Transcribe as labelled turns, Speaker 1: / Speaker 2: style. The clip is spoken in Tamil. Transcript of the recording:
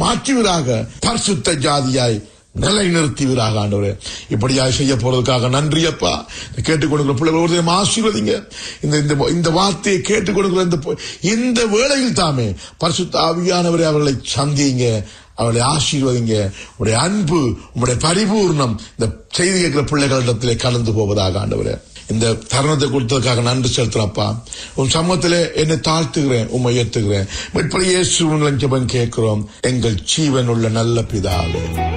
Speaker 1: மாற்றுவீராக பரிசுத்த ஜாதியாய் நிலைநிறுத்துவீராக ஆண்டவரே இப்படியாய் செய்ய போறதுக்காக நன்றி அப்பா கேட்டுக்கொடுக்கிற பிள்ளைகள் ஒரு தினம் ஆசீர்வதிங்க இந்த இந்த இந்த வார்த்தையை கேட்டுக்கொடுக்கிற இந்த பொ- இந்த வேளையில் தாமே பரிசுத்த ஆவியானவரை அவர்களை சந்திங்க அவர்களை ஆசீர்வதிங்க உடைய அன்பு உங்களுடைய பரிபூர்ணம் இந்த செய்தி கேட்கிற பிள்ளைகளிடத்திலே கலந்து போவதாக ஆண்டவரே இந்த தருணத்தை கொடுத்ததுக்காக நன்றி செலுத்துறப்பா உன் சமூகத்திலே என்னை தாழ்த்துகிறேன் உண்மை ஏத்துகிறேன் இப்படி இயேசு ஜெபம் கேட்கிறோம் எங்கள் ஜீவன் உள்ள நல்ல பிதாவே